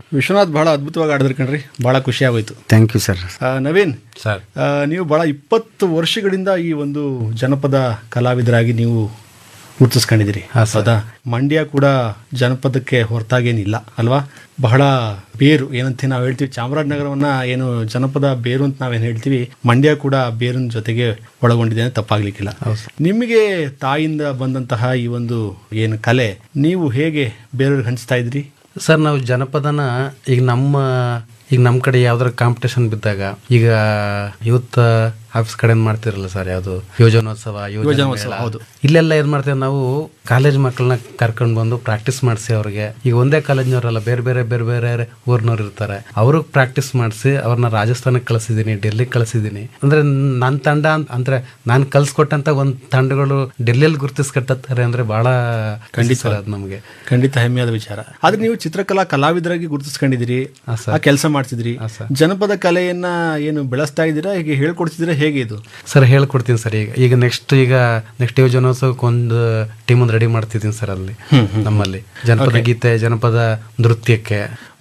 ವಿಶ್ವನಾಥ್ ಬಹಳ ಅದ್ಭುತವಾಗಿ ಆಡಿದ್ರಿ ಕಣ್ರಿ ಬಹಳ ಖುಷಿ ಆಗೋಯ್ತು ಥ್ಯಾಂಕ್ ಯು ಸರ್ ಆ, ನವೀನ್ ಸರ್ ಆ, ನೀವು ಬಹಳ ಇಪ್ಪತ್ತು ವರ್ಷಗಳಿಂದ ಈ ಒಂದು ಜನಪದ ಕಲಾವಿದರಾಗಿ ನೀವು ಗುರುತಿಸ್ಕೊಂಡಿದ್ದೀರಿ ಹೌದಾ ಮಂಡ್ಯ ಕೂಡ ಜನಪದಕ್ಕೆ ಹೊರತಾಗೇನಿಲ್ಲ ಅಲ್ವಾ ಬಹಳ ಬೇರು ಏನಂತ ನಾವು ಹೇಳ್ತೀವಿ ಚಾಮರಾಜನಗರವನ್ನ ಏನು ಜನಪದ ಬೇರು ಅಂತ ನಾವೇನು ಹೇಳ್ತೀವಿ ಮಂಡ್ಯ ಕೂಡ ಬೇರಿನ ಜೊತೆಗೆ ಒಳಗೊಂಡಿದೆ ಅಂತ ತಪ್ಪಾಗ್ಲಿಕ್ಕಿಲ್ಲ ನಿಮಗೆ ತಾಯಿಯಿಂದ ಬಂದಂತಹ ಈ ಒಂದು ಏನು ಕಲೆ ನೀವು ಹೇಗೆ ಬೇರೆಯವ್ರಿಗೆ ಹಂಚ್ತಾ ಇದ್ರಿ ಸರ್ ನಾವು ಜನಪದನ ಈಗ ನಮ್ಮ ಈಗ ನಮ್ಮ ಕಡೆ ಯಾವ್ದಾರ ಕಾಂಪಿಟೇಷನ್ ಬಿದ್ದಾಗ ಈಗ ಯೂತ್ ಆಫೀಸ್ ಕಡೆ ಮಾಡ್ತಿರಲ್ಲ ಸರ್ ಯಾವುದು ಯೋಜನೋತ್ಸವ ಯೋಜನೋತ್ಸವ ಹೌದು ಇಲ್ಲೆಲ್ಲ ಏನ್ ಮಾಡ್ತೇವೆ ನಾವು ಕಾಲೇಜ್ ಮಕ್ಕಳನ್ನ ಕರ್ಕೊಂಡು ಬಂದು ಪ್ರಾಕ್ಟೀಸ್ ಮಾಡಿಸಿ ಅವ್ರಿಗೆ ಈಗ ಒಂದೇ ಕಾಲೇಜ್ನವರಲ್ಲ ಬೇರೆ ಬೇರೆ ಬೇರೆ ಬೇರೆ ಊರ್ನವ್ರು ಇರ್ತಾರೆ ಅವ್ರಿಗೆ ಪ್ರಾಕ್ಟೀಸ್ ಮಾಡಿಸಿ ಅವ್ರನ್ನ ರಾಜಸ್ಥಾನಕ್ಕೆ ಕಳಿಸಿದ್ದೀನಿ ಡೆಲ್ಲಿಗೆ ಕಳಿಸಿದ್ದೀನಿ ಅಂದ್ರೆ ನನ್ನ ತಂಡ ಅಂತ- ಅಂದ್ರೆ ನಾನು ಕಲ್ಸ್ಕೊಟ್ಟಂತ ಒಂದ್ ತಂಡಗಳು ಡೆಲ್ಲಿಯಲ್ಲಿ ಗುರುತಿಸ್ಕೊಟ್ಟತ್ತಾರೆ ಅಂದ್ರೆ ಬಹಳ ಖಂಡಿತ ಅದು ನಮಗೆ ಖಂಡಿತ ಹೆಮ್ಮೆಯಾದ ವಿಚಾರ ಆದ್ರೆ ನೀವು ಚಿತ್ರಕಲಾ ಕಲಾವಿದರಾಗಿ ಗುರುತಿಸ್ಕೊಂಡಿದ್ದೀರಿ ಆ ಕೆಲಸ ಮಾಡ್ತಿದ್ರಿ ಜನಪದ ಕಲೆಯನ್ನ ಏನು ಬೆಳೆಸ್ತಾ ಇದ್ದೀರಾ ಹೀಗೆ ಹೇಳ್ಕೊಡ್ತಿದ್ದೀರಾ ಹೇಗೆ ಇದು ಸರ್ ಹೇಳ್ಕೊಡ್ತೀನಿ ಸರ್ ಈಗ ಈಗ ನೆಕ್ಸ್ಟ್ ಈಗ ನೆಕ್ಸ್ಟ್ ಯೋಜನೋತ್ಸವಕ್ಕೆ ಒಂದು ಟೀಮ್ ಒಂದು ರೆಡಿ ಮಾಡ್ತಿದ್ದೀನಿ ಸರ್ ಅಲ್ಲಿ ನಮ್ಮಲ್ಲಿ ಜನಪದ ಗೀತೆ ಜನಪದ ನೃತ್ಯಕ್ಕೆ